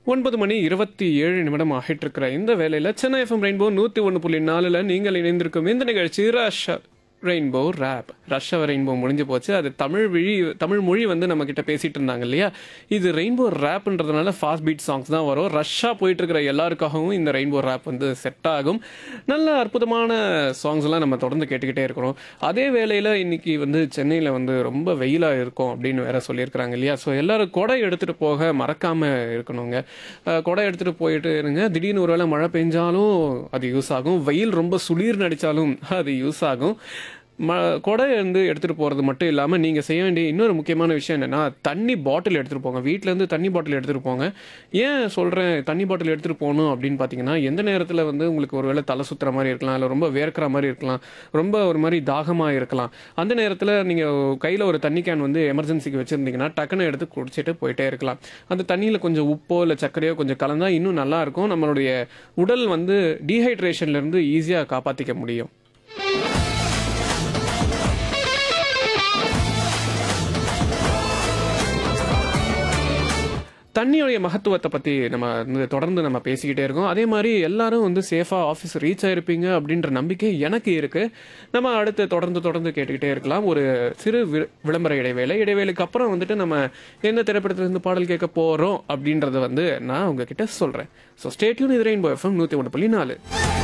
ஒன்பது மணி இருபத்தி ஏழு நிமிடம் ஆகிட்டு இருக்கிற இந்த வேலையில் சென்னை எஃப்எம் ரெயின்போ நூற்றி ஒன்று புள்ளி நாலில் நீங்கள் இணைந்திருக்கும் இந்த நிகழ்ச்சி rush Rainbow rap rush Rainbow முடிஞ்சு போச்சு அது தமிழ் விழி தமிழ் மொழி வந்து நம்ம கிட்ட பேசிட்டு இருந்தாங்க இல்லையா இது ரெயின்போ ரேப்ன்றதுனால ஃபாஸ்ட் பீட் சாங்ஸ் தான் வரும் ரஷ்ஷாக போயிட்டு இருக்கிற எல்லாருக்காகவும் இந்த ரெயின்போ ரேப் வந்து செட் ஆகும் நல்ல அற்புதமான சாங்ஸ் எல்லாம் நம்ம தொடர்ந்து கேட்டுக்கிட்டே இருக்கிறோம் அதே வேளையில் இன்னைக்கு வந்து சென்னையில் வந்து ரொம்ப வெயிலாக இருக்கும் அப்படின்னு வேற சொல்லியிருக்கிறாங்க இல்லையா ஸோ எல்லாரும் கொடை எடுத்துகிட்டு போக மறக்காம இருக்கணுங்க அஹ் கொடை எடுத்துகிட்டு போயிட்டு இருங்க திடீர்னு ஒருவேளை மழை பெஞ்சாலும் அது யூஸ் ஆகும் வெயில் ரொம்ப சுளீர் நடித்தாலும் அது யூஸ் ஆகும் ம கொடை வந்து எடுத்துகிட்டு போகிறது மட்டும் இல்லாமல் நீங்கள் செய்ய வேண்டிய இன்னொரு முக்கியமான விஷயம் என்னென்னா தண்ணி பாட்டில் எடுத்துகிட்டு போங்க வீட்டிலேருந்து தண்ணி பாட்டில் எடுத்துகிட்டு போங்க ஏன் சொல்கிறேன் தண்ணி பாட்டில் எடுத்துகிட்டு போகணும் அப்படின்னு பார்த்தீங்கன்னா எந்த நேரத்தில் வந்து உங்களுக்கு ஒரு வேளை தலை சுற்றுற மாதிரி இருக்கலாம் இல்லை ரொம்ப வேர்க்கிற மாதிரி இருக்கலாம் ரொம்ப ஒரு மாதிரி தாகமாக இருக்கலாம் அந்த நேரத்தில் நீங்கள் கையில் ஒரு தண்ணி கேன் வந்து எமர்ஜென்சிக்கு வச்சுருந்தீங்கன்னா டக்குன்னு எடுத்து குடிச்சிட்டு போயிட்டே இருக்கலாம் அந்த தண்ணியில் கொஞ்சம் உப்போ இல்லை சர்க்கரையோ கொஞ்சம் கலந்தா இன்னும் நல்லா இருக்கும் நம்மளுடைய உடல் வந்து டீஹைட்ரேஷன்லேருந்து ஈஸியாக காப்பாற்றிக்க முடியும் தண்ணியோடைய மகத்துவத்தை பற்றி நம்ம வந்து தொடர்ந்து நம்ம பேசிக்கிட்டே இருக்கோம் அதே மாதிரி எல்லாரும் வந்து சேஃபாக ஆஃபீஸ் ரீச் ஆயிருப்பீங்க அப்படின்ற நம்பிக்கை எனக்கு இருக்குது நம்ம அடுத்து தொடர்ந்து தொடர்ந்து கேட்டுக்கிட்டே இருக்கலாம் ஒரு சிறு வி- விளம்பர இடைவேளை இடைவேளைக்கு அப்புறம் வந்துட்டு நம்ம எந்த திரைப்படத்திலிருந்து பாடல் கேட்க போகிறோம் அப்படின்றத வந்து நான் உங்ககிட்ட சொல்கிறேன் ஸோ ஸ்டேட்யூன் இது ரெயின்போ எஃப்எம் நூற்றி ஒன்று புள்ளி நாலு